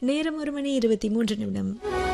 நேரம் ஒரு மணி இருபத்தி மூன்று நிமிடம்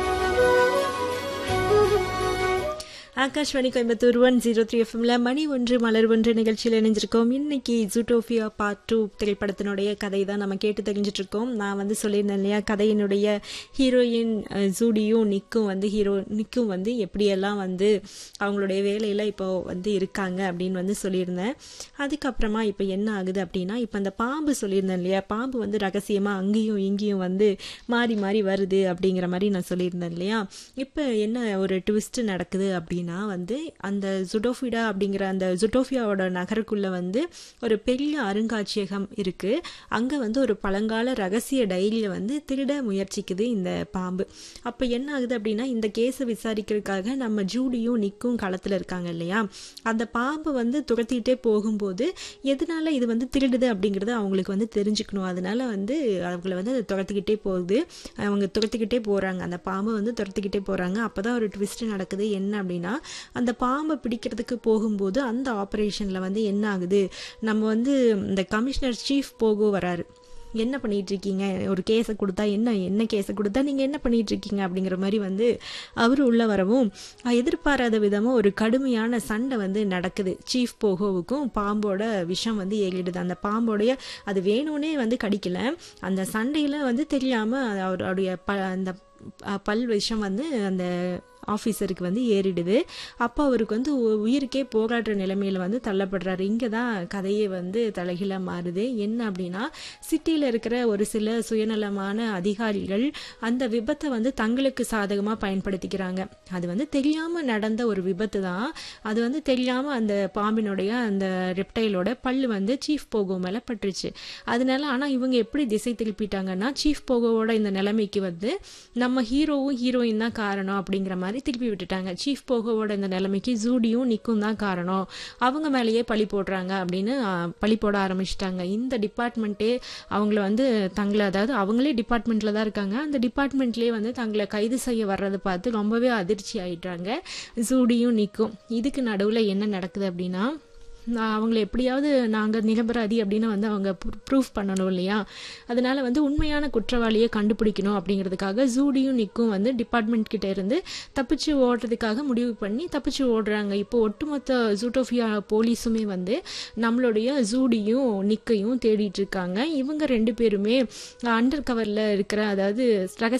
Akashvani Coimbatore one zero three எஃப்எம்ல மணி ஒன்று மலர் ஒன்று நிகழ்ச்சியில் இணைஞ்சிருக்கோம் இன்னைக்கு ஜூட்டோஃபியா பார்ட் டூ திரைப்படத்தினுடைய கதை தான் நம்ம கேட்டு தெரிஞ்சிட்டு இருக்கோம் நான் வந்து சொல்லியிருந்தேன் இல்லையா கதையினுடைய ஹீரோயின் அஹ், ஜூடியும் நிக்கும் வந்து ஹீரோ நிக்கும் வந்து எப்படியெல்லாம் வந்து அவங்களுடைய வேலையில் இப்போ வந்து இருக்காங்க அப்படின்னு வந்து சொல்லியிருந்தேன் அதுக்கப்புறமா இப்போ என்ன ஆகுது அப்படின்னா இப்போ அந்த பாம்பு சொல்லியிருந்தேன் இல்லையா பாம்பு வந்து ரகசியமாக அங்கேயும் இங்கேயும் வந்து மாறி மாறி வருது அப்படிங்கிற மாதிரி நான் சொல்லியிருந்தேன் இல்லையா இப்போ என்ன ஒரு ட்விஸ்ட் நடக்குது அப்படின்னா வந்து அந்த ஜுடோஃபிடா அப்படிங்கிற அந்த ஜுடோஃபியாவோட நகருக்குள்ள வந்து ஒரு பெரிய அருங்காட்சியகம் இருக்கு அங்க வந்து ஒரு பழங்கால ரகசிய டைரியை வந்து திருட முயற்சிக்குது இந்த பாம்பு அப்போ என்ன ஆகுது அப்படின்னா இந்த கேஸை விசாரிக்கிறதுக்காக நம்ம ஜூடியும் நிக்கும் களத்துல இருக்காங்க இல்லையா அந்த பாம்பு வந்து துரத்திட்டே போகும்போது எதனால இது வந்து திருடுது அப்படிங்கிறது அவங்களுக்கு வந்து தெரிஞ்சுக்கணும் அதனால வந்து அவங்கள வந்து அது துரத்திக்கிட்டே போகுது அவங்க துரத்திக்கிட்டே போறாங்க அந்த பாம்பை வந்து துரத்திக்கிட்டே போறாங்க அப்பதான் ஒரு ட்விஸ்ட் நடக்குது என்ன அப்படின்னா அந்த பாம்பை பிடிக்கிறதுக்கு போகும்போது அந்த ஆப்ரேஷன்ல வந்து என்ன ஆகுது நம்ம வந்து இந்த கமிஷனர் சீஃப் போகோ வராரு என்ன பண்ணிட்டு இருக்கீங்க ஒரு கேஸை கொடுத்தா என்ன என்ன கேஸை கொடுத்தா நீங்கள் என்ன பண்ணிட்டு இருக்கீங்க அப்படிங்கிற மாதிரி வந்து அவர் உள்ள வரவும் அஹ், எதிர்பாராத விதமாக ஒரு கடுமையான சண்டை வந்து நடக்குது சீஃப் போகோவுக்கும் பாம்போட விஷம் வந்து ஏறிடுது அந்த பாம்போடைய அது வேணும்னே வந்து கடிக்கல அந்த சண்டையில் வந்து தெரியாமல் அவருடைய ப அந்த அஹ், பல் விஷம் வந்து அந்த ஆஃபீஸருக்கு வந்து ஏறிடுது அப்போ அவருக்கு வந்து உ- உயிருக்கே போராடுற நிலைமையில வந்து தள்ளப்படுறாரு இங்கே தான் கதையே வந்து தலைகீழாக மாறுது என்ன அப்படின்னா சிட்டியில் இருக்கிற ஒரு சில சுயநலமான அதிகாரிகள் அந்த விபத்தை வந்து தங்களுக்கு சாதகமாக பயன்படுத்திக்கிறாங்க அது வந்து தெரியாமல் நடந்த ஒரு விபத்து தான் அது வந்து தெரியாமல் அந்த பாம்பினுடைய அந்த ரெப்டைலோட பல்லு வந்து சீஃப் போகோ மேலே பட்டுருச்சு அதனால ஆனால் இவங்க எப்படி திசை திருப்பிட்டாங்கன்னா சீஃப் போகோவோட இந்த நிலைமைக்கு வந்து நம்ம ஹீரோவும் ஹீரோயின் தான் காரணம் அப்படிங்கிற மாதிரி திருப்பி விட்டுட்டாங்க சீஃப் போகோவோட இந்த நிலைமைக்கு ஜூடியும் நிக்கும் தான் காரணம் அவங்க மேலேயே பழி போடுறாங்க அப்படின்னு ஆ, பழி போட ஆரம்பிச்சிட்டாங்க இந்த டிபார்ட்மெண்ட்டே அவங்கள வந்து தங்களை அதாவது அவங்களே டிபார்ட்மெண்ட்ல தான் இருக்காங்க அந்த டிபார்ட்மெண்ட்லேயே வந்து தங்களை கைது செய்ய வர்றதை பார்த்து ரொம்பவே அதிர்ச்சி ஆயிட்டாங்க ஜூடியும் நிக்கும் இதுக்கு நடுவில் என்ன நடக்குது அப்படின்னா நான் அவங்கள எப்படியாவது நாங்கள் நிரபராதி அப்படின்னு வந்து அவங்க ப்ரூஃப் பண்ணணும் இல்லையா அதனால வந்து உண்மையான குற்றவாளியை கண்டுபிடிக்கணும் அப்படிங்கிறதுக்காக ஜூடியும் நிக்கும் வந்து டிபார்ட்மெண்ட் கிட்ட இருந்து தப்பிச்சு ஓடுறதுக்காக முடிவு பண்ணி தப்பிச்சு ஓடுறாங்க இப்போ ஒட்டுமொத்த ஜூட்டோஃபியா போலீஸுமே வந்து நம்மளுடைய ஜூடியும் நிக்கையும் தேடிட்டு இருக்காங்க இவங்க ரெண்டு பேருமே அண்டர் கவரில் இருக்கிற அதாவது ரகசிய